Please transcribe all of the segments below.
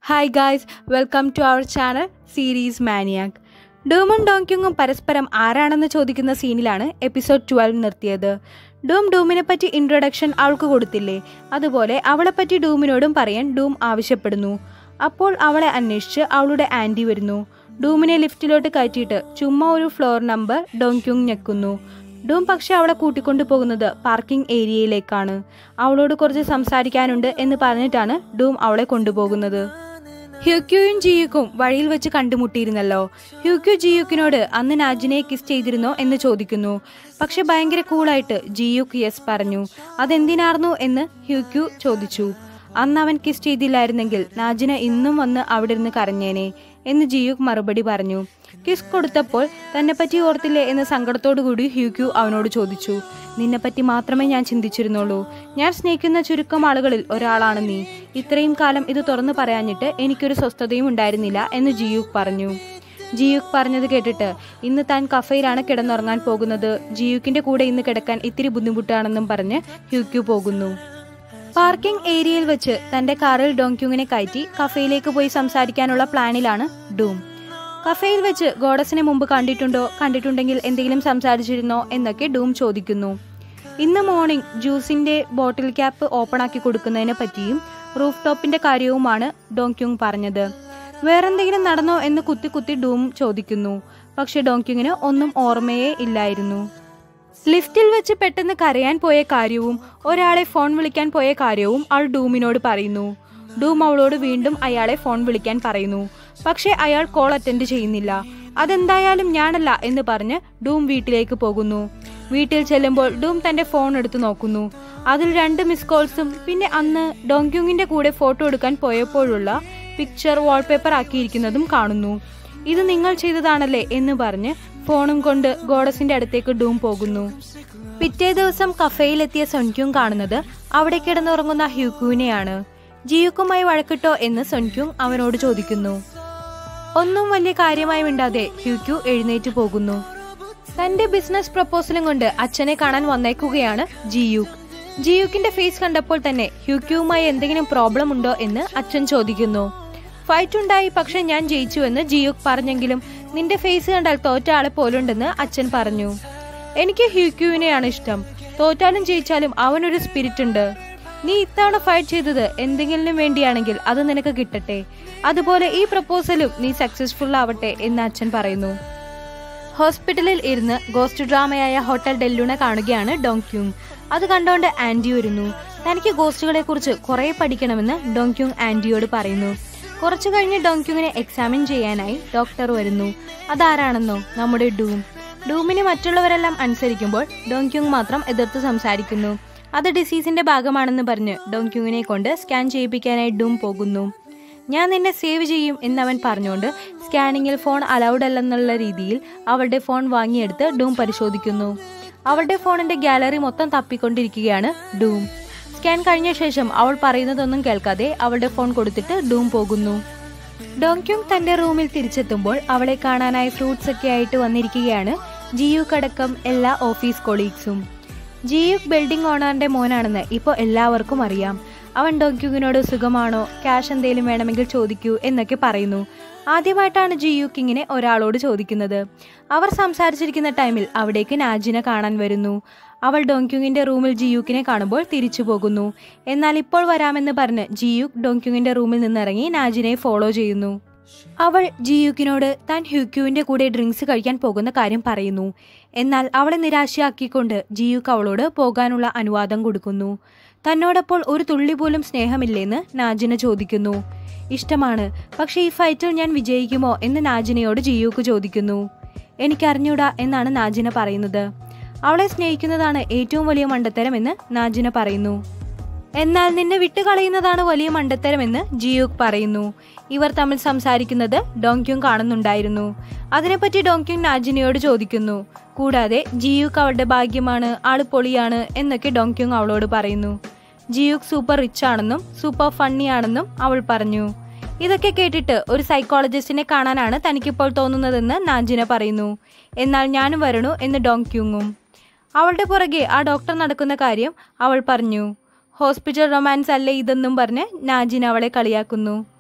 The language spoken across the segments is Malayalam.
hi guys welcome to our channel series maniac ഡൂമും ഡോങ്ക്യുങ്ങും പരസ്പരം ആരാണെന്ന് ചോദിക്കുന്ന സീനിലാണ് എപ്പിസോഡ് ട്വൽവ് നിർത്തിയത് ഡൂം ഡൂമിനെ പറ്റി ഇൻട്രൊഡക്ഷൻ അവൾക്ക് കൊടുത്തില്ലേ അതുപോലെ അവളെപ്പറ്റി ഡൂമിനോടും പറയാൻ ഡൂം ആവശ്യപ്പെടുന്നു അപ്പോൾ അവളെ അന്വേഷിച്ച് അവളുടെ ആൻറ്റി വരുന്നു ഡൂമിനെ ലിഫ്റ്റിലോട്ട് കയറ്റിയിട്ട് ചുമ്മാ ഒരു ഫ്ലോർ നമ്പർ ഡോങ്ക്യുങ് ഞെക്കുന്നു ഡൂം പക്ഷെ അവളെ കൂട്ടിക്കൊണ്ടു പോകുന്നത് പാർക്കിംഗ് ഏരിയയിലേക്കാണ് അവളോട് കുറച്ച് സംസാരിക്കാനുണ്ട് എന്ന് പറഞ്ഞിട്ടാണ് ഡൂം അവളെ കൊണ്ടുപോകുന്നത് ഹ്യൂക്യുയും ജിയുക്കും വഴിയിൽ വെച്ച് കണ്ടുമുട്ടിയിരുന്നല്ലോ ഹ്യൂക്യു ജിയുക്കിനോട് അന്ന് നാജിനെ കിസ് ചെയ്തിരുന്നോ എന്ന് ചോദിക്കുന്നു പക്ഷെ ഭയങ്കര കൂളായിട്ട് ജിയുക്ക് യെസ് പറഞ്ഞു അതെന്തിനാർന്നു എന്ന് ഹ്യൂക്യു ചോദിച്ചു അന്ന് അവൻ കിസ് ചെയ്തില്ലായിരുന്നെങ്കിൽ നാജിന ഇന്നും വന്ന് അവിടെ ഇരുന്ന് കരഞ്ഞേനെ എന്ന് ജിയുക്ക് മറുപടി പറഞ്ഞു കിസ് കൊടുത്തപ്പോൾ തന്നെ പറ്റി ഓർത്തില്ലേ എന്ന സങ്കടത്തോടു കൂടി ഹ്യൂക്യു അവനോട് ചോദിച്ചു നിന്നെപ്പറ്റി മാത്രമേ ഞാൻ ചിന്തിച്ചിരുന്നുള്ളൂ ഞാൻ സ്നേഹിക്കുന്ന ചുരുക്കം ആളുകളിൽ ഒരാളാണ് നീ ഇത്രയും കാലം ഇത് തുറന്നു പറയാഞ്ഞിട്ട് എനിക്കൊരു സ്വസ്ഥതയും ഉണ്ടായിരുന്നില്ല എന്ന് ജിയുക്ക് പറഞ്ഞു ജിയുക്ക് പറഞ്ഞത് കേട്ടിട്ട് ഇന്ന് താൻ കഫയിലാണ് കിടന്നുറങ്ങാൻ പോകുന്നത് ജിയുക്കിന്റെ കൂടെ ഇന്ന് കിടക്കാൻ ഇത്തിരി ബുദ്ധിമുട്ടാണെന്നും പറഞ്ഞ് ഹ്യൂക്യു പോകുന്നു പാർക്കിംഗ് ഏരിയയിൽ വെച്ച് തന്റെ കാറിൽ ഡോങ്ക്യുങ്ങിനെ കയറ്റി കഫയിലേക്ക് പോയി സംസാരിക്കാനുള്ള പ്ലാനിലാണ് ഡൂം കഫയിൽ വെച്ച് ഗോഡസിനെ മുമ്പ് കണ്ടിട്ടുണ്ടോ കണ്ടിട്ടുണ്ടെങ്കിൽ എന്തെങ്കിലും സംസാരിച്ചിരുന്നോ എന്നൊക്കെ ഡൂം ചോദിക്കുന്നു ഇന്ന് മോർണിംഗ് ജ്യൂസിന്റെ ബോട്ടിൽ ക്യാപ്പ് ഓപ്പൺ ആക്കി കൊടുക്കുന്നതിനെ പറ്റിയും റൂഫ് ടോപ്പിന്റെ കാര്യവുമാണ് ഡോങ്ക്യുങ് പറഞ്ഞത് വേറെന്തെങ്കിലും നടന്നോ എന്ന് കുത്തി കുത്തി ഡൂം ചോദിക്കുന്നു പക്ഷെ ഡോങ്ക്യുങ്ങിന് ഒന്നും ഓർമ്മയേ ഇല്ലായിരുന്നു ലിഫ്റ്റിൽ വെച്ച് പെട്ടെന്ന് കരയാൻ പോയ കാര്യവും ഒരാളെ ഫോൺ വിളിക്കാൻ പോയ കാര്യവും അവൾ ഡൂമിനോട് പറയുന്നു ഡൂം അവളോട് വീണ്ടും അയാളെ ഫോൺ വിളിക്കാൻ പറയുന്നു പക്ഷേ അയാൾ കോൾ അറ്റൻഡ് ചെയ്യുന്നില്ല അതെന്തായാലും ഞാനല്ല എന്ന് പറഞ്ഞ് ഡൂം വീട്ടിലേക്ക് പോകുന്നു വീട്ടിൽ ചെല്ലുമ്പോൾ ഡൂം തന്റെ ഫോൺ എടുത്തു നോക്കുന്നു അതിൽ രണ്ട് മിസ് കോൾസും പിന്നെ അന്ന് ഡോങ്ക്യുങ്ങിന്റെ കൂടെ ഫോട്ടോ എടുക്കാൻ പോയപ്പോഴുള്ള പിക്ചർ വാൾപേപ്പർ ആക്കിയിരിക്കുന്നതും കാണുന്നു ഇത് നിങ്ങൾ ചെയ്തതാണല്ലേ എന്ന് പറഞ്ഞ് ഫോണും കൊണ്ട് ഗോഡസിന്റെ അടുത്തേക്ക് ഡൂം പോകുന്നു പിറ്റേ ദിവസം കഫയിലെത്തിയ സൊൻക്യുങ് കാണുന്നത് അവിടെ കിടന്നുറങ്ങുന്ന ഹ്യൂക്യുവിനെയാണ് ജിയുക്കുമായി വഴക്കിട്ടോ എന്ന് സൊൻക്യുങ് അവനോട് ചോദിക്കുന്നു ഒന്നും വലിയ കാര്യമായി മിണ്ടാതെ ഹ്യൂക്യു എഴുന്നേറ്റ് പോകുന്നു തന്റെ ബിസിനസ് പ്രപ്പോസലും കൊണ്ട് അച്ഛനെ കാണാൻ വന്നേക്കുകയാണ് ജിയുക്ക് ജിയുക്കിന്റെ ഫേസ് കണ്ടപ്പോൾ തന്നെ ഹ്യൂക്യുവുമായി എന്തെങ്കിലും പ്രോബ്ലം ഉണ്ടോ എന്ന് അച്ഛൻ ചോദിക്കുന്നു ഫൈറ്റ് ഉണ്ടായി പക്ഷെ ഞാൻ ജയിച്ചു എന്ന് ജിയുക്ക് പറഞ്ഞെങ്കിലും നിന്റെ ഫേസ് കണ്ടാൽ തോറ്റ ആളെ പോലുണ്ടെന്ന് അച്ഛൻ പറഞ്ഞു എനിക്ക് ഹ്യൂക്യുവിനെയാണ് ഇഷ്ടം തോറ്റാലും ജയിച്ചാലും അവനൊരു സ്പിരിറ്റ് ഉണ്ട് നീ ഇത്തവണ ഫൈറ്റ് ചെയ്തത് എന്തെങ്കിലും വേണ്ടിയാണെങ്കിൽ അത് നിനക്ക് കിട്ടട്ടെ അതുപോലെ ഈ പ്രപ്പോസലും നീ സക്സസ്ഫുൾ ആവട്ടെ എന്ന് അച്ഛൻ പറയുന്നു ഹോസ്പിറ്റലിൽ ഇരുന്ന് ഗോസ്റ്റ് ഡ്രാമയായ ഹോട്ടൽ ഡെല്ലുണ കാണുകയാണ് ഡോങ്ക്യുങ് അത് കണ്ടോണ്ട് ആന്റി വരുന്നു തനിക്ക് ഗോസ്റ്റുകളെ കുറിച്ച് കുറെ പഠിക്കണമെന്ന് ഡോങ്ക്യുങ് ആന്റിയോട് പറയുന്നു കുറച്ചു കഴിഞ്ഞ് ഡോങ്ക്യുങ്ങിനെ എക്സാമിൻ ചെയ്യാനായി ഡോക്ടർ വരുന്നു അതാരാണെന്നോ നമ്മുടെ ഡൂം ഡൂമിന് മറ്റുള്ളവരെല്ലാം അനുസരിക്കുമ്പോൾ ഡോങ്ക്യുങ് മാത്രം എതിർത്ത് സംസാരിക്കുന്നു അത് ഡിസീസിന്റെ ഭാഗമാണെന്ന് പറഞ്ഞ് ഡോങ്ക്യുങ്ങിനെ കൊണ്ട് സ്കാൻ ചെയ്യിപ്പിക്കാനായി ഡൂം പോകുന്നു ഞാൻ നിന്നെ സേവ് ചെയ്യും എന്നവൻ പറഞ്ഞുകൊണ്ട് സ്കാനിങ്ങിൽ ഫോൺ അലൗഡ് അല്ലെന്നുള്ള രീതിയിൽ അവളുടെ ഫോൺ വാങ്ങിയെടുത്ത് ഡൂം പരിശോധിക്കുന്നു അവളുടെ ഫോണിന്റെ ഗാലറി മൊത്തം തപ്പിക്കൊണ്ടിരിക്കുകയാണ് ഡൂം സ്കാൻ കഴിഞ്ഞ ശേഷം അവൾ പറയുന്നതൊന്നും കേൾക്കാതെ അവളുടെ ഫോൺ കൊടുത്തിട്ട് ഡൂം പോകുന്നു ഡോങ്ക്യുങ് തന്റെ റൂമിൽ തിരിച്ചെത്തുമ്പോൾ അവളെ കാണാനായി ഫ്രൂട്ട്സ് ഒക്കെ ആയിട്ട് വന്നിരിക്കുകയാണ് ജിയുക്ക് അടക്കം എല്ലാ ഓഫീസ് കൊളീഗ്സും ജിയുക്ക് ബിൽഡിംഗ് ഓണറിന്റെ മോനാണെന്ന് ഇപ്പോൾ എല്ലാവർക്കും അറിയാം അവൻ ഡോങ്ക്യുങ്ങിനോട് സുഖമാണോ ക്യാഷ് എന്തെങ്കിലും വേണമെങ്കിൽ ചോദിക്കൂ എന്നൊക്കെ പറയുന്നു ആദ്യമായിട്ടാണ് ജിയുക്ക് ഇങ്ങനെ ഒരാളോട് ചോദിക്കുന്നത് അവർ സംസാരിച്ചിരിക്കുന്ന ടൈമിൽ അവിടേക്ക് നാജിനെ കാണാൻ വരുന്നു അവൾ ഡോങ്ക്യുങ്ങിന്റെ റൂമിൽ ജിയുക്കിനെ കാണുമ്പോൾ തിരിച്ചു പോകുന്നു എന്നാൽ ഇപ്പോൾ വരാമെന്ന് പറഞ്ഞ് ജിയുക്ക് ഡോങ്ക്യുങ്ങിന്റെ റൂമിൽ നിന്നിറങ്ങി നാജിനെ ഫോളോ ചെയ്യുന്നു അവൾ ജിയുക്കിനോട് താൻ ഹ്യൂക്യുവിന്റെ കൂടെ ഡ്രിങ്ക്സ് കഴിക്കാൻ പോകുന്ന കാര്യം പറയുന്നു എന്നാൽ അവളെ നിരാശയാക്കിക്കൊണ്ട് ജിയുക്ക് അവളോട് പോകാനുള്ള അനുവാദം കൊടുക്കുന്നു തന്നോടപ്പോൾ ഒരു തുള്ളി പോലും സ്നേഹമില്ലെന്ന് നാജിന ചോദിക്കുന്നു ഇഷ്ടമാണ് പക്ഷേ ഈ ഫൈറ്റിൽ ഞാൻ വിജയിക്കുമോ എന്ന് നാജിനയോട് ജിയുക്ക് ചോദിക്കുന്നു എനിക്കറിഞ്ഞൂടാ എന്നാണ് നാജിന പറയുന്നത് അവളെ സ്നേഹിക്കുന്നതാണ് ഏറ്റവും വലിയ മണ്ടത്തരം എന്ന് നാജിന പറയുന്നു എന്നാൽ നിന്നെ വിട്ടുകളയുന്നതാണ് വലിയ മണ്ടത്തരമെന്ന് ജിയുക്ക് പറയുന്നു ഇവർ തമ്മിൽ സംസാരിക്കുന്നത് ഡോങ്ക്യുങ് കാണുന്നുണ്ടായിരുന്നു അതിനെപ്പറ്റി ഡോങ്ക്യുങ് നാജിനയോട് ചോദിക്കുന്നു കൂടാതെ ജിയുക്ക് അവളുടെ ഭാഗ്യമാണ് ആള് പൊളിയാണ് എന്നൊക്കെ ഡോങ്ക്യുങ് അവളോട് പറയുന്നു ജിയുക്ക് സൂപ്പർ റിച്ച് ആണെന്നും സൂപ്പർ ഫണ്ണി ആണെന്നും അവൾ പറഞ്ഞു ഇതൊക്കെ കേട്ടിട്ട് ഒരു സൈക്കോളജിസ്റ്റിനെ കാണാനാണ് തനിക്കിപ്പോൾ തോന്നുന്നതെന്ന് നാജിന പറയുന്നു എന്നാൽ ഞാനും വരണു എന്ന് ഡോങ്ക്യുങ്ങും അവളുടെ പുറകെ ആ ഡോക്ടർ നടക്കുന്ന കാര്യം അവൾ പറഞ്ഞു ഹോസ്പിറ്റൽ റൊമാൻസ് അല്ലേ ഇതെന്നും പറഞ്ഞ് നാജിൻ അവളെ കളിയാക്കുന്നു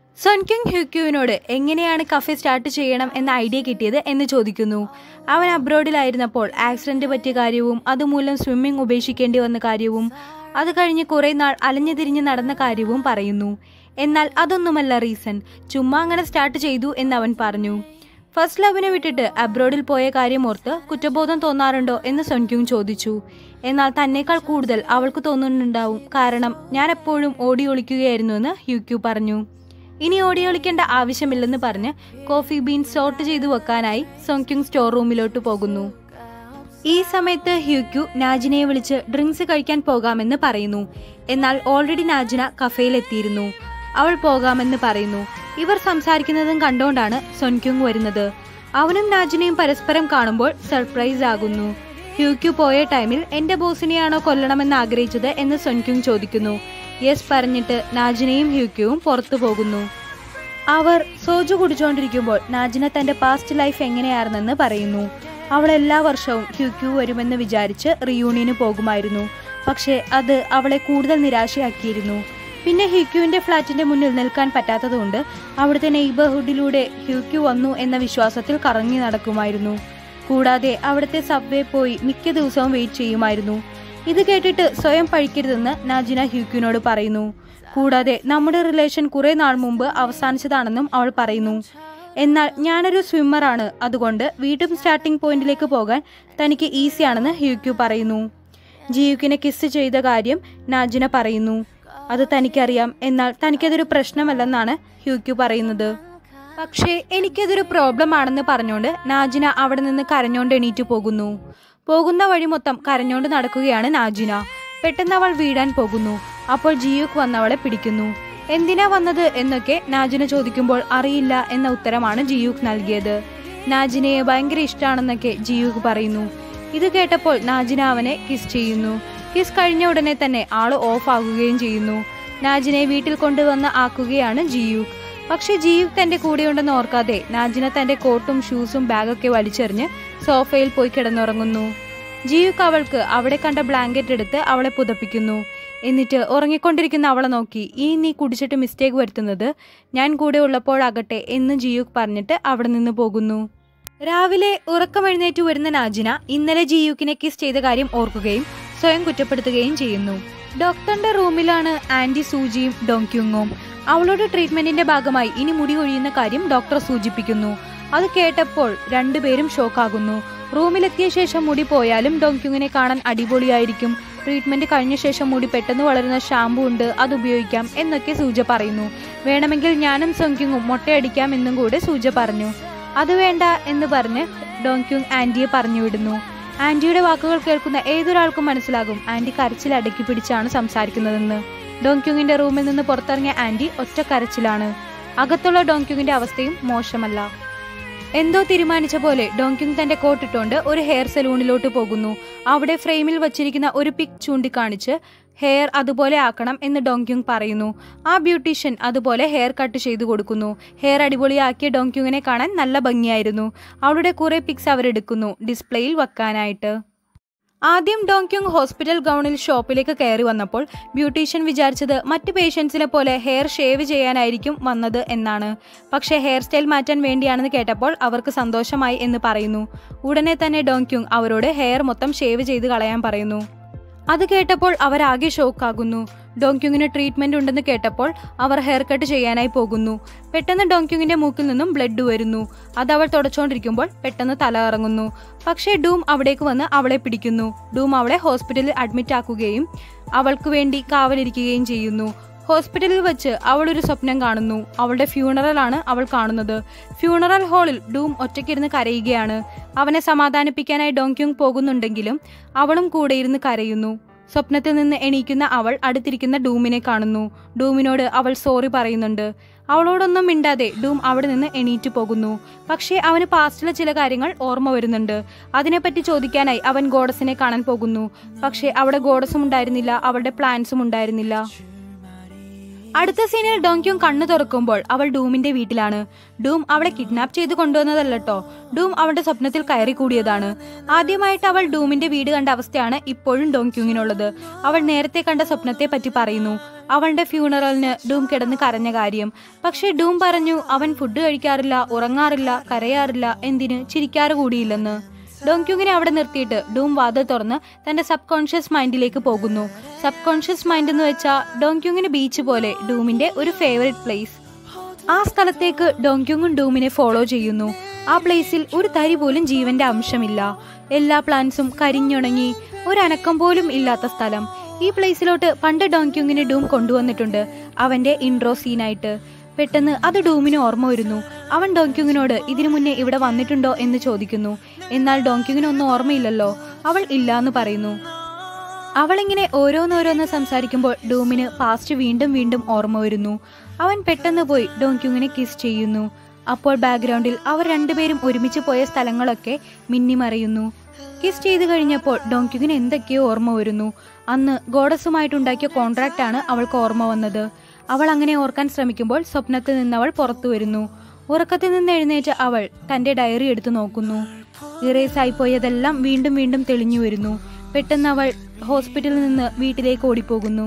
സൊൻക്യുങ് ഹ്യുക്യുവിനോട് എങ്ങനെയാണ് കഫേ സ്റ്റാർട്ട് ചെയ്യണം എന്ന ഐഡിയ കിട്ടിയത് എന്ന് ചോദിക്കുന്നു അവൻ അബ്രോഡിലായിരുന്നപ്പോൾ ആക്സിഡന്റ് പറ്റിയ കാര്യവും അതുമൂലം സ്വിമ്മിംഗ് ഉപേക്ഷിക്കേണ്ടി വന്ന കാര്യവും അത് കഴിഞ്ഞ് കുറേ നാൾ അലഞ്ഞു തിരിഞ്ഞ് നടന്ന കാര്യവും പറയുന്നു എന്നാൽ അതൊന്നുമല്ല റീസൺ ചുമ്മാ അങ്ങനെ സ്റ്റാർട്ട് ചെയ്തു എന്ന് അവൻ പറഞ്ഞു ഫസ്റ്റ് ലവിനെ വിട്ടിട്ട് അബ്രോഡിൽ പോയ കാര്യം ഓർത്ത് കുറ്റബോധം തോന്നാറുണ്ടോ എന്ന് സൊൻക്യുങ് ചോദിച്ചു എന്നാൽ തന്നേക്കാൾ കൂടുതൽ അവൾക്ക് തോന്നുന്നുണ്ടാവും കാരണം ഞാൻ എപ്പോഴും ഓടി ഒളിക്കുകയായിരുന്നു എന്ന് ഹ്യൂക്യു പറഞ്ഞു ഇനി ഓടി ഒളിക്കേണ്ട ആവശ്യമില്ലെന്ന് പറഞ്ഞ് കോഫി ബീൻ സോർട്ട് ചെയ്തു വെക്കാനായി സൊങ്ക്യുങ് സ്റ്റോർ റൂമിലോട്ട് പോകുന്നു ഈ സമയത്ത് ഹ്യൂക്യു നാജിനയെ വിളിച്ച് ഡ്രിങ്ക്സ് കഴിക്കാൻ പോകാമെന്ന് പറയുന്നു എന്നാൽ ഓൾറെഡി നാജിന കഫേയിലെത്തിയിരുന്നു അവൾ പോകാമെന്ന് പറയുന്നു ഇവർ സംസാരിക്കുന്നതും കണ്ടുകൊണ്ടാണ് സൊൻക്യുങ് വരുന്നത് അവനും നാജിനയും പരസ്പരം കാണുമ്പോൾ സർപ്രൈസ് ആകുന്നു ഹ്യൂക്യു പോയ ടൈമിൽ എന്റെ ബോസിനെയാണോ കൊല്ലണമെന്ന് ആഗ്രഹിച്ചത് എന്ന് സൊൻക്യുങ് ചോദിക്കുന്നു യെസ് പറഞ്ഞിട്ട് നാജിനയും ഹ്യൂക്യുവും പുറത്തു പോകുന്നു അവർ സോജു കുടിച്ചുകൊണ്ടിരിക്കുമ്പോൾ നാജിന തന്റെ പാസ്റ്റ് ലൈഫ് എങ്ങനെയായിരുന്നെന്ന് പറയുന്നു അവൾ എല്ലാ വർഷവും ഹ്യൂക്യു വരുമെന്ന് വിചാരിച്ച് റിയൂണിയന് പോകുമായിരുന്നു പക്ഷേ അത് അവളെ കൂടുതൽ നിരാശയാക്കിയിരുന്നു പിന്നെ ഹ്യൂക്യുവിന്റെ ഫ്ലാറ്റിന്റെ മുന്നിൽ നിൽക്കാൻ പറ്റാത്തതുകൊണ്ട് അവിടുത്തെ നെയ്ബർഹുഡിലൂടെ ഹ്യൂക്യു വന്നു എന്ന വിശ്വാസത്തിൽ കറങ്ങി നടക്കുമായിരുന്നു കൂടാതെ അവിടുത്തെ സബ്വേ പോയി മിക്ക ദിവസവും വെയിറ്റ് ചെയ്യുമായിരുന്നു ഇത് കേട്ടിട്ട് സ്വയം പഴിക്കരുതെന്ന് നാജിന ഹ്യൂക്യുവിനോട് പറയുന്നു കൂടാതെ നമ്മുടെ റിലേഷൻ കുറെ നാൾ മുമ്പ് അവസാനിച്ചതാണെന്നും അവൾ പറയുന്നു എന്നാൽ ഞാനൊരു സ്വിമ്മറാണ് അതുകൊണ്ട് വീണ്ടും സ്റ്റാർട്ടിംഗ് പോയിന്റിലേക്ക് പോകാൻ തനിക്ക് ഈസിയാണെന്ന് ഹ്യൂക്യു പറയുന്നു ജിയുക്കിനെ കിസ് ചെയ്ത കാര്യം നാജിന പറയുന്നു അത് തനിക്കറിയാം എന്നാൽ തനിക്കതൊരു പ്രശ്നമല്ലെന്നാണ് ഹ്യൂക്യു പറയുന്നത് പക്ഷേ എനിക്കതൊരു പ്രോബ്ലം ആണെന്ന് പറഞ്ഞുകൊണ്ട് നാജിന അവിടെ നിന്ന് കരഞ്ഞോണ്ട് എണീറ്റ് പോകുന്നു പോകുന്ന വഴി മൊത്തം കരഞ്ഞോണ്ട് നടക്കുകയാണ് നാജിന പെട്ടെന്ന് അവൾ വീഴാൻ പോകുന്നു അപ്പോൾ ജിയുക്ക് വന്നവളെ പിടിക്കുന്നു എന്തിനാ വന്നത് എന്നൊക്കെ നാജിന ചോദിക്കുമ്പോൾ അറിയില്ല എന്ന ഉത്തരമാണ് ജിയൂക്ക് നൽകിയത് നാജിനയെ ഭയങ്കര ഇഷ്ടമാണെന്നൊക്കെ ജിയൂക്ക് പറയുന്നു ഇത് കേട്ടപ്പോൾ നാജിന അവനെ കിസ് ചെയ്യുന്നു കിസ് കഴിഞ്ഞ ഉടനെ തന്നെ ആള് ഓഫ് ആകുകയും ചെയ്യുന്നു നാജിനെ വീട്ടിൽ കൊണ്ടുവന്ന് ആക്കുകയാണ് ജിയൂക്ക് പക്ഷെ ജീവ് തന്റെ കൂടെയുണ്ടെന്ന് ഓർക്കാതെ നാജിന തന്റെ കോട്ടും ഷൂസും ബാഗൊക്കെ വലിച്ചെറിഞ്ഞ് സോഫയിൽ പോയി കിടന്നുറങ്ങുന്നു ജീവുക്ക് അവൾക്ക് അവിടെ കണ്ട ബ്ലാങ്കറ്റ് എടുത്ത് അവളെ പുതപ്പിക്കുന്നു എന്നിട്ട് ഉറങ്ങിക്കൊണ്ടിരിക്കുന്ന അവളെ നോക്കി ഈ നീ കുടിച്ചിട്ട് മിസ്റ്റേക്ക് വരുത്തുന്നത് ഞാൻ കൂടെ ഉള്ളപ്പോഴാകട്ടെ എന്ന് ജിയുക്ക് പറഞ്ഞിട്ട് അവിടെ നിന്ന് പോകുന്നു രാവിലെ ഉറക്കമെഴുന്നേറ്റ് വരുന്ന നാജിന ഇന്നലെ ജിയുക്കിനെ കിസ് ചെയ്ത കാര്യം ഓർക്കുകയും സ്വയം കുറ്റപ്പെടുത്തുകയും ചെയ്യുന്നു ഡോക്ടറിന്റെ റൂമിലാണ് ആന്റി സൂജിയും ഡോങ്ക്യുങ്ങും അവളുടെ ട്രീറ്റ്മെന്റിന്റെ ഭാഗമായി ഇനി മുടി ഒഴിയുന്ന കാര്യം ഡോക്ടർ സൂചിപ്പിക്കുന്നു അത് കേട്ടപ്പോൾ രണ്ടുപേരും ഷോക്കാകുന്നു റൂമിലെത്തിയ ശേഷം മുടി പോയാലും ഡോങ്ക്യുങ്ങിനെ കാണാൻ അടിപൊളിയായിരിക്കും ട്രീറ്റ്മെന്റ് കഴിഞ്ഞ ശേഷം മുടി പെട്ടെന്ന് വളരുന്ന ഷാമ്പു ഉണ്ട് അത് ഉപയോഗിക്കാം എന്നൊക്കെ സൂജ പറയുന്നു വേണമെങ്കിൽ ഞാനും സൊങ്ക്യുങ്ങും മൊട്ടയടിക്കാം എന്നും കൂടെ സൂജ പറഞ്ഞു അത് വേണ്ട എന്ന് പറഞ്ഞ് ഡോങ്ക്യുങ് ആന്റിയെ പറഞ്ഞു വിടുന്നു ആന്റിയുടെ വാക്കുകൾ കേൾക്കുന്ന ഏതൊരാൾക്കും മനസ്സിലാകും ആന്റി കരച്ചിൽ അടക്കി പിടിച്ചാണ് സംസാരിക്കുന്നതെന്ന് ഡോങ്ക്യുങ്ങിന്റെ റൂമിൽ നിന്ന് പുറത്തിറങ്ങിയ ആന്റി ഒറ്റ കരച്ചിലാണ് അകത്തുള്ള ഡോങ്ക്യുങ്ങിന്റെ അവസ്ഥയും മോശമല്ല എന്തോ തീരുമാനിച്ച പോലെ ഡോങ്ക്യുങ് തന്റെ കോട്ടിട്ടുകൊണ്ട് ഒരു ഹെയർ സലൂണിലോട്ട് പോകുന്നു അവിടെ ഫ്രെയിമിൽ വച്ചിരിക്കുന്ന ഒരു പിക് ചൂണ്ടിക്കാണിച്ച് ഹെയർ അതുപോലെ ആക്കണം എന്ന് ഡോങ്ക്യുങ് പറയുന്നു ആ ബ്യൂട്ടീഷ്യൻ അതുപോലെ ഹെയർ കട്ട് ചെയ്തു കൊടുക്കുന്നു ഹെയർ അടിപൊളിയാക്കിയ ഡോങ്ക്യുങ്ങിനെ കാണാൻ നല്ല ഭംഗിയായിരുന്നു അവളുടെ കുറെ പിക്സ് അവരെടുക്കുന്നു ഡിസ്പ്ലേയിൽ വെക്കാനായിട്ട് ആദ്യം ഡോങ്ക്യുങ് ഹോസ്പിറ്റൽ ഗൗണിൽ ഷോപ്പിലേക്ക് കയറി വന്നപ്പോൾ ബ്യൂട്ടീഷ്യൻ വിചാരിച്ചത് മറ്റ് പേഷ്യൻസിനെ പോലെ ഹെയർ ഷേവ് ചെയ്യാനായിരിക്കും വന്നത് എന്നാണ് പക്ഷേ ഹെയർ സ്റ്റൈൽ മാറ്റാൻ വേണ്ടിയാണെന്ന് കേട്ടപ്പോൾ അവർക്ക് സന്തോഷമായി എന്ന് പറയുന്നു ഉടനെ തന്നെ ഡോങ്ക്യുങ് അവരോട് ഹെയർ മൊത്തം ഷേവ് ചെയ്ത് കളയാൻ പറയുന്നു അത് കേട്ടപ്പോൾ അവരാകെ ഷോക്കാകുന്നു ഡോങ്ക്യുങ്ങിന് ട്രീറ്റ്മെന്റ് ഉണ്ടെന്ന് കേട്ടപ്പോൾ അവർ ഹെയർ കട്ട് ചെയ്യാനായി പോകുന്നു പെട്ടെന്ന് ഡോങ്ക്യുങ്ങിന്റെ മൂക്കിൽ നിന്നും ബ്ലഡ് വരുന്നു അത് അവൾ തുടച്ചുകൊണ്ടിരിക്കുമ്പോൾ പെട്ടെന്ന് തല ഇറങ്ങുന്നു പക്ഷേ ഡൂം അവിടേക്ക് വന്ന് അവളെ പിടിക്കുന്നു ഡൂം അവളെ ഹോസ്പിറ്റലിൽ അഡ്മിറ്റ് ആക്കുകയും അവൾക്ക് വേണ്ടി കാവലിരിക്കുകയും ചെയ്യുന്നു ഹോസ്പിറ്റലിൽ വെച്ച് അവൾ ഒരു സ്വപ്നം കാണുന്നു അവളുടെ ഫ്യൂണറൽ ആണ് അവൾ കാണുന്നത് ഫ്യൂണറൽ ഹാളിൽ ഡൂം ഒറ്റയ്ക്കിരുന്ന് കരയുകയാണ് അവനെ സമാധാനിപ്പിക്കാനായി ഡോങ്ക്യുങ് പോകുന്നുണ്ടെങ്കിലും അവളും കൂടെ ഇരുന്ന് കരയുന്നു സ്വപ്നത്തിൽ നിന്ന് എണീക്കുന്ന അവൾ അടുത്തിരിക്കുന്ന ഡൂമിനെ കാണുന്നു ഡൂമിനോട് അവൾ സോറി പറയുന്നുണ്ട് അവളോടൊന്നും മിണ്ടാതെ ഡൂം അവിടെ നിന്ന് എണീറ്റ് പോകുന്നു പക്ഷേ അവന് പാസ്റ്റിലെ ചില കാര്യങ്ങൾ ഓർമ്മ വരുന്നുണ്ട് അതിനെപ്പറ്റി ചോദിക്കാനായി അവൻ ഗോഡസിനെ കാണാൻ പോകുന്നു പക്ഷേ അവിടെ ഗോഡസും ഉണ്ടായിരുന്നില്ല അവളുടെ പ്ലാൻസും ഉണ്ടായിരുന്നില്ല അടുത്ത സീനിൽ ഡോങ്ക്യുങ് കണ്ണു തുറക്കുമ്പോൾ അവൾ ഡൂമിന്റെ വീട്ടിലാണ് ഡൂം അവളെ കിഡ്നാപ്പ് ചെയ്ത് കൊണ്ടുവന്നതല്ലട്ടോ ഡൂം അവളുടെ സ്വപ്നത്തിൽ കയറി കൂടിയതാണ് ആദ്യമായിട്ട് അവൾ ഡൂമിന്റെ വീട് കണ്ട അവസ്ഥയാണ് ഇപ്പോഴും ഡോങ്ക്യുങ്ങിനുള്ളത് അവൾ നേരത്തെ കണ്ട സ്വപ്നത്തെ പറ്റി പറയുന്നു അവളുടെ ഫ്യൂണറലിന് ഡൂം കിടന്ന് കരഞ്ഞ കാര്യം പക്ഷേ ഡൂം പറഞ്ഞു അവൻ ഫുഡ് കഴിക്കാറില്ല ഉറങ്ങാറില്ല കരയാറില്ല എന്തിന് ചിരിക്കാറ് കൂടിയില്ലെന്ന് ഡോങ്ക്യുങ്ങിനെ അവിടെ നിർത്തിയിട്ട് ഡൂം വാതിൽ തുറന്ന് തന്റെ സബ് കോൺഷ്യസ് മൈൻഡിലേക്ക് പോകുന്നു സബ് കോൺഷ്യസ് മൈൻഡ് എന്ന് വെച്ചാൽ ഡോങ്ക്യുങ്ങിന് ബീച്ച് പോലെ ഡൂമിന്റെ ഒരു ഫേവറേറ്റ് പ്ലേസ് ആ സ്ഥലത്തേക്ക് ഡോങ്ക്യുങ്ങും ഡൂമിനെ ഫോളോ ചെയ്യുന്നു ആ പ്ലേസിൽ ഒരു തരി പോലും ജീവന്റെ അംശമില്ല എല്ലാ പ്ലാന്റ്സും കരിഞ്ഞുണങ്ങി ഒരു അനക്കം പോലും ഇല്ലാത്ത സ്ഥലം ഈ പ്ലേസിലോട്ട് പണ്ട് ഡോങ്ക്യുങ്ങിനെ ഡൂം കൊണ്ടുവന്നിട്ടുണ്ട് അവന്റെ ഇൻട്രോ സീനായിട്ട് പെട്ടെന്ന് അത് ഡൂമിന് ഓർമ്മ വരുന്നു അവൻ ഡോങ്ക്യുങ്ങിനോട് ഇതിനു മുന്നേ ഇവിടെ വന്നിട്ടുണ്ടോ എന്ന് ചോദിക്കുന്നു എന്നാൽ ഡോങ്ക്യുങ്ങിനൊന്നും ഓർമ്മയില്ലല്ലോ അവൾ ഇല്ല എന്ന് പറയുന്നു അവളിങ്ങനെ ഓരോന്നോരോന്ന് സംസാരിക്കുമ്പോൾ ഡൂമിന് പാസ്റ്റ് വീണ്ടും വീണ്ടും ഓർമ്മ വരുന്നു അവൻ പെട്ടെന്ന് പോയി ഡോങ്ക്യുങ്ങിനെ കിസ് ചെയ്യുന്നു അപ്പോൾ ബാക്ക്ഗ്രൗണ്ടിൽ അവർ രണ്ടുപേരും ഒരുമിച്ച് പോയ സ്ഥലങ്ങളൊക്കെ മിന്നിമറയുന്നു കിസ് ചെയ്തു കഴിഞ്ഞപ്പോൾ ഡോങ്ക്യുങ്ങിന് എന്തൊക്കെയോ ഓർമ്മ വരുന്നു അന്ന് ഗോഡസുമായിട്ടുണ്ടാക്കിയ കോൺട്രാക്റ്റ് ആണ് അവൾക്ക് ഓർമ്മ വന്നത് അവൾ അങ്ങനെ ഓർക്കാൻ ശ്രമിക്കുമ്പോൾ സ്വപ്നത്തിൽ നിന്ന് അവൾ പുറത്തു വരുന്നു ഉറക്കത്തിൽ നിന്ന് എഴുന്നേറ്റ് അവൾ തന്റെ ഡയറി എടുത്തു നോക്കുന്നു ഇറേസായി പോയതെല്ലാം വീണ്ടും വീണ്ടും തെളിഞ്ഞു വരുന്നു പെട്ടെന്ന് അവൾ ഹോസ്പിറ്റലിൽ നിന്ന് വീട്ടിലേക്ക് ഓടിപ്പോകുന്നു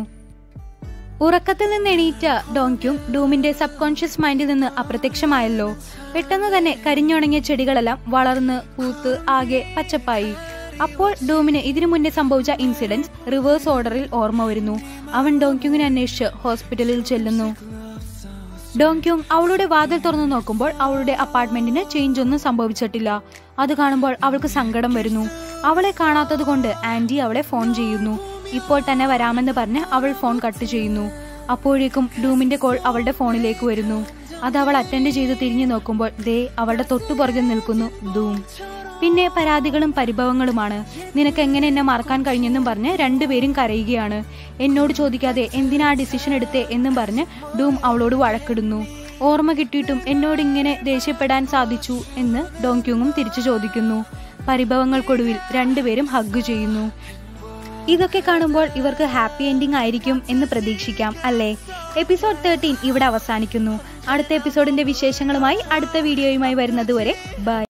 ഉറക്കത്തിൽ നിന്ന് എണീറ്റ ഡോങ്ക്യും ഡൂമിന്റെ സബ് കോൺഷ്യസ് മൈൻഡിൽ നിന്ന് അപ്രത്യക്ഷമായല്ലോ പെട്ടെന്ന് തന്നെ കരിഞ്ഞുണങ്ങിയ ചെടികളെല്ലാം വളർന്ന് പൂത്ത് ആകെ പച്ചപ്പായി അപ്പോൾ ഡൂമിന് ഇതിനു മുന്നേ സംഭവിച്ച ഇൻസിഡൻസ് റിവേഴ്സ് ഓർഡറിൽ ഓർമ്മ വരുന്നു അവൻ ഡോങ്ക്യുങ്ങിനെ അന്വേഷിച്ച് ഹോസ്പിറ്റലിൽ ചെല്ലുന്നു ഡോങ്ക്യുങ് അവളുടെ വാതിൽ തുറന്നു നോക്കുമ്പോൾ അവളുടെ അപ്പാർട്ട്മെന്റിന് ചേഞ്ച് ഒന്നും സംഭവിച്ചിട്ടില്ല അത് കാണുമ്പോൾ അവൾക്ക് സങ്കടം വരുന്നു അവളെ കാണാത്തത് കൊണ്ട് ആന്റി അവളെ ഫോൺ ചെയ്യുന്നു ഇപ്പോൾ തന്നെ വരാമെന്ന് പറഞ്ഞ് അവൾ ഫോൺ കട്ട് ചെയ്യുന്നു അപ്പോഴേക്കും ഡൂമിന്റെ കോൾ അവളുടെ ഫോണിലേക്ക് വരുന്നു അത് അവൾ അറ്റൻഡ് ചെയ്ത് തിരിഞ്ഞു നോക്കുമ്പോൾ ദേ അവളുടെ തൊട്ടുപുറകിൽ നിൽക്കുന്നു ഡൂം പിന്നെ പരാതികളും പരിഭവങ്ങളുമാണ് നിനക്ക് എങ്ങനെ എന്നെ മറക്കാൻ കഴിഞ്ഞെന്നും പറഞ്ഞ് രണ്ടുപേരും കരയുകയാണ് എന്നോട് ചോദിക്കാതെ എന്തിനാ ഡിസിഷൻ എടുത്തേ എന്നും പറഞ്ഞ് ഡൂം അവളോട് വഴക്കിടുന്നു ഓർമ്മ കിട്ടിയിട്ടും എന്നോട് ഇങ്ങനെ ദേഷ്യപ്പെടാൻ സാധിച്ചു എന്ന് ഡോങ്ക്യുങ്ങും തിരിച്ചു ചോദിക്കുന്നു പരിഭവങ്ങൾക്കൊടുവിൽ രണ്ടുപേരും ഹഗ് ചെയ്യുന്നു ഇതൊക്കെ കാണുമ്പോൾ ഇവർക്ക് ഹാപ്പി എൻഡിങ് ആയിരിക്കും എന്ന് പ്രതീക്ഷിക്കാം അല്ലേ എപ്പിസോഡ് തേർട്ടീൻ ഇവിടെ അവസാനിക്കുന്നു അടുത്ത എപ്പിസോഡിന്റെ വിശേഷങ്ങളുമായി അടുത്ത വീഡിയോയുമായി വരുന്നതുവരെ ബൈ